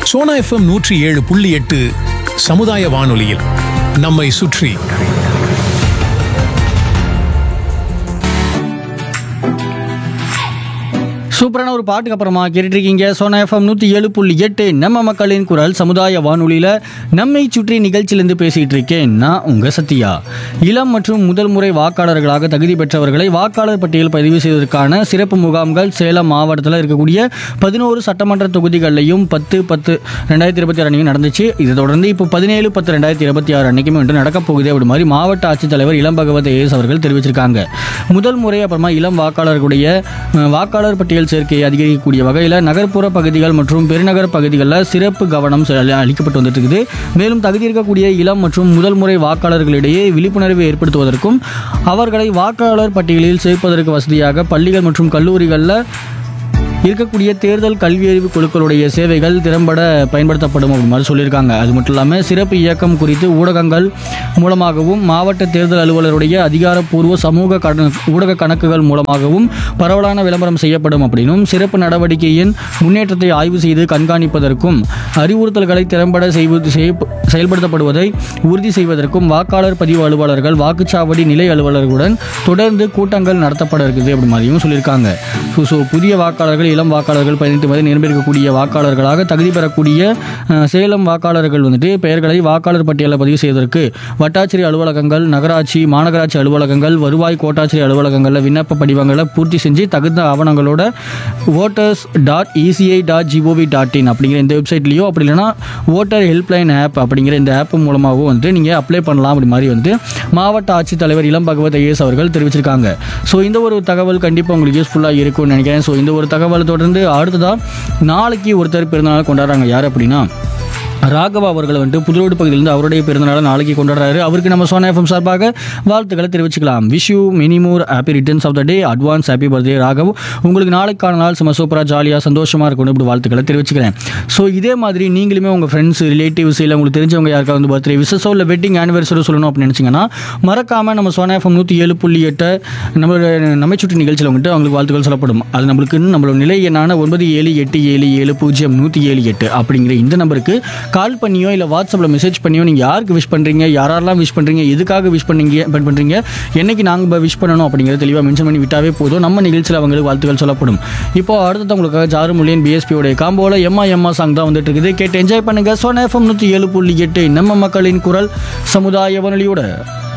Sona FM நூற்றி ஏழு புள்ளி எட்டு சமுதாய வானொலியில் நம்மை சுற்றி சூப்பரான ஒரு பாட்டுக்கு அப்புறமா கேட்டுட்ருக்கீங்க சோனா எஃப்எம் நூற்றி ஏழு புள்ளி எட்டு நம்ம மக்களின் குரல் சமுதாய வானொலியில் நம்மை சுற்றி நிகழ்ச்சியிலேருந்து பேசிகிட்டு இருக்கேன் நான் உங்கள் சத்யா இளம் மற்றும் முதல் முறை வாக்காளர்களாக தகுதி பெற்றவர்களை வாக்காளர் பட்டியல் பதிவு செய்வதற்கான சிறப்பு முகாம்கள் சேலம் மாவட்டத்தில் இருக்கக்கூடிய பதினோரு சட்டமன்ற தொகுதிகளிலையும் பத்து பத்து ரெண்டாயிரத்தி இருபத்தி ஆறு அன்னைக்கு நடந்துச்சு இதை தொடர்ந்து இப்போ பதினேழு பத்து ரெண்டாயிரத்தி இருபத்தி ஆறு அன்னைக்குமே வந்து நடக்கப் போகுது அப்படி மாதிரி மாவட்ட ஆட்சித்தலைவர் இளம் பகவத் ஏஎஸ் அவர்கள் தெரிவிச்சிருக்காங்க முதல் முறை அப்புறமா இளம் வாக்காளர்களுடைய அஹ், வாக்காளர் பட்டியல் சேர்க்கையை அதிகரிக்கக்கூடிய வகையில் நகர்ப்புற பகுதிகள் மற்றும் பெருநகர பகுதிகளில் சிறப்பு கவனம் செ- அளிக்கப்பட்டு வந்துட்டு இருக்குது மேலும் தகுதி இருக்கக்கூடிய இளம் மற்றும் முதல் முறை வாக்காளர்களிடையே விழிப்புணர்வை ஏற்படுத்துவதற்கும் அவர்களை வாக்காளர் பட்டியலில் சேர்ப்பதற்கு வசதியாக பள்ளிகள் மற்றும் கல்லூரிகளில் இருக்கக்கூடிய தேர்தல் கல்வியறிவு குழுக்களுடைய சேவைகள் திறம்பட பயன்படுத்தப்படும் அப்படி மாதிரி சொல்லியிருக்காங்க அது மட்டும் இல்லாமல் சிறப்பு இயக்கம் குறித்து ஊடகங்கள் மூலமாகவும் மாவட்ட தேர்தல் அலுவலருடைய அதிகாரப்பூர்வ சமூக கண- ஊடக கணக்குகள் மூலமாகவும் பரவலான விளம்பரம் செய்யப்படும் அப்படின்னும் சிறப்பு நடவடிக்கையின் முன்னேற்றத்தை ஆய்வு செய்து கண்காணிப்பதற்கும் அறிவுறுத்தல்களை திறம்பட செய்வது செய்ய- செயல்படுத்தப்படுவதை உறுதி செய்வதற்கும் வாக்காளர் பதிவு அலுவலர்கள் வாக்குச்சாவடி நிலை அலுவலர்களுடன் தொடர்ந்து கூட்டங்கள் நடத்தப்பட இருக்குது அப்படி மாதிரியும் சொல்லியிருக்காங்க ஸோ ஸோ புதிய வாக்காளர்கள் இளம் வாக்காளர்கள் பதினெட்டு வயது நிரம்பியிருக்கக்கூடிய வாக்காளர்களாக தகுதி பெறக்கூடிய அஹ், சேலம் வாக்காளர்கள் வந்துட்டு பெயர்களை வாக்காளர் பட்டியலில் பதிவு செய்வதற்கு வட்டாட்சியர் அலுவலகங்கள் நகராட்சி மாநகராட்சி அலுவலகங்கள் வருவாய் கோட்டாட்சியர் அலுவலகங்களில் விண்ணப்ப படிவங்களை பூர்த்தி செஞ்சு தகுந்த ஆவணங்களோட voters dot ECI dot GOV dot in அப்படிங்கிற இந்த வெப்சைட்லேயோ அப்படி இல்லைன்னா ஓட்டர் ஹெல்ப்லைன் ஆப் அப்படிங்கிற இந்த ஆப் மூலமாகவும் வந்து நீங்கள் அப்ளை பண்ணலாம் அப்படி மாதிரி வந்து மாவட்ட ஆட்சித்தலைவர் இளம் பகவத் ஐஏஎஸ் அவர்கள் தெரிவிச்சிருக்காங்க ஸோ இந்த ஒரு தகவல் கண்டிப்பாக உங்களுக்கு யூஸ்ஃபுல்லாக இருக்கும்னு நினைக்கிறேன் ஸோ இந்த ஒரு தகவலை தொடர்ந்து அடுத்ததாக நாளைக்கு ஒருத்தர் பிறந்தநாள் கொண்டாடுறாங்க யார் அப்படின்னா ராகவா அவர்கள் வந்துட்டு புதுரோடு பகுதியிலிருந்து அவருடைய பிறந்தநாளை நாளைக்கு கொண்டாடுறாரு அவருக்கு நம்ம சோனா எஃப்எம் சார்பாக வாழ்த்துக்களை தெரிவிச்சுக்கலாம் wish you many more happy returns of the day advance happy birthday Raghav உங்களுக்கு நாளைக்கான நாள் சும்மா சூப்பராக ஜாலியாக சந்தோஷமாக இருக்கணும் இப்படி வாழ்த்துக்களை தெரிவிச்சுக்கிறேன் ஸோ இதே மாதிரி நீங்களுமே உங்கள் ஃப்ரெண்ட்ஸ் ரிலேட்டிவ்ஸ் இல்லை உங்களுக்கு தெரிஞ்சவங்க யாருக்காவது வந்து பர்த்டே விசஸோ இல்லை வெட்டிங் ஆனிவர்சரி சொல்லணும் அப்படின்னு நினச்சிங்கன்னா மறக்காமல் நம்ம சோனா எஃப்எம் நூற்றி ஏழு புள்ளி எட்டு நம்மளோட நம்மை சுற்றி நிகழ்ச்சியில் வந்துட்டு அவங்களுக்கு வாழ்த்துக்கள் சொல்லப்படும் அது நம்மளுக்கு நம்மளோட நிலை என்னான ஒன்பது ஏழு எட்டு ஏழு ஏழு பூஜ்ஜியம் நூற்றி ஏழு எட்டு அப்படிங்கிற இந்த நம்பருக்கு கால் பண்ணியோ இல்லை வாட்ஸ்அப்பில் மெசேஜ் பண்ணியோ நீங்கள் யாருக்கு விஷ் பண்ணுறீங்க யாரெல்லாம் விஷ் பண்ணுறீங்க எதுக்காக விஷ் பண்ணீங்க பண் பண்ணுறீங்க என்னைக்கு நாங்கள் விஷ் பண்ணணும் அப்படிங்கிறத தெளிவாக மென்ஷன் பண்ணி விட்டாவே போதும் நம்ம நிகழ்ச்சியில் அவங்களுக்கு வாழ்த்துக்கள் சொல்லப்படும் இப்போ அடுத்தது உங்களுக்காக ஜாரு முல்லியன் பிஎஸ்பியோடைய காம்போவில் எம்மா எம்மா சாங் தான் வந்துட்டு இருக்குது கேட்டு என்ஜாய் பண்ணுங்க சோனா எஃப்எம் நூற்றி ஏழு புள்ளி எட்டு நம்ம மக்களின் குரல் சமுதாய வானொலியோட